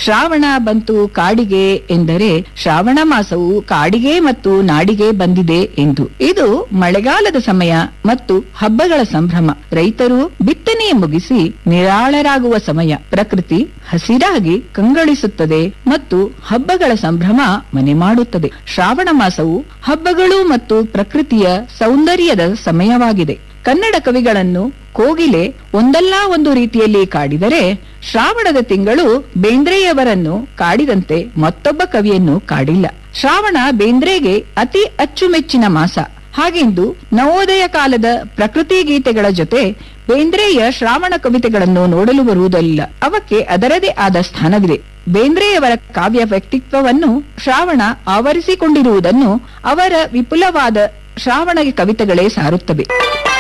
ಶ್ರಾವಣ ಬಂತು ಕಾಡಿಗೆ ಎಂದರೆ ಶ್ರಾವಣ ಮಾಸವು ಕಾಡಿಗೆ ಮತ್ತು ನಾಡಿಗೆ ಬಂದಿದೆ ಎಂದು ಇದು ಮಳೆಗಾಲದ ಸಮಯ ಮತ್ತು ಹಬ್ಬಗಳ ಸಂಭ್ರಮ ರೈತರು ಬಿತ್ತನೆ ಮುಗಿಸಿ ನಿರಾಳರಾಗುವ ಸಮಯ ಪ್ರಕೃತಿ ಹಸಿರಾಗಿ ಕಂಗೊಳಿಸುತ್ತದೆ ಮತ್ತು ಹಬ್ಬಗಳ ಸಂಭ್ರಮ ಮನೆ ಮಾಡುತ್ತದೆ ಶ್ರಾವಣ ಮಾಸವು ಹಬ್ಬಗಳು ಮತ್ತು ಪ್ರಕೃತಿಯ ಸೌಂದರ್ಯದ ಸಮಯವಾಗಿದೆ ಕನ್ನಡ ಕವಿಗಳನ್ನು ಕೋಗಿಲೆ ಒಂದಲ್ಲ ಒಂದು ರೀತಿಯಲ್ಲಿ ಕಾಡಿದರೆ ಶ್ರಾವಣದ ತಿಂಗಳು ಬೇಂದ್ರೆಯವರನ್ನು ಕಾಡಿದಂತೆ ಮತ್ತೊಬ್ಬ ಕವಿಯನ್ನು ಕಾಡಿಲ್ಲ ಶ್ರಾವಣ ಬೇಂದ್ರೆಗೆ ಅತಿ ಅಚ್ಚುಮೆಚ್ಚಿನ ಮಾಸ ಹಾಗೆಂದು ನವೋದಯ ಕಾಲದ ಪ್ರಕೃತಿ ಗೀತೆಗಳ ಜೊತೆ ಬೇಂದ್ರೆಯ ಶ್ರಾವಣ ಕವಿತೆಗಳನ್ನು ನೋಡಲು ಬರುವುದಿಲ್ಲ ಅವಕ್ಕೆ ಅದರದೇ ಆದ ಸ್ಥಾನವಿದೆ ಬೇಂದ್ರೆಯವರ ಕಾವ್ಯ ವ್ಯಕ್ತಿತ್ವವನ್ನು ಶ್ರಾವಣ ಆವರಿಸಿಕೊಂಡಿರುವುದನ್ನು ಅವರ ವಿಪುಲವಾದ ಶ್ರಾವಣ ಕವಿತೆಗಳೇ ಸಾರುತ್ತವೆ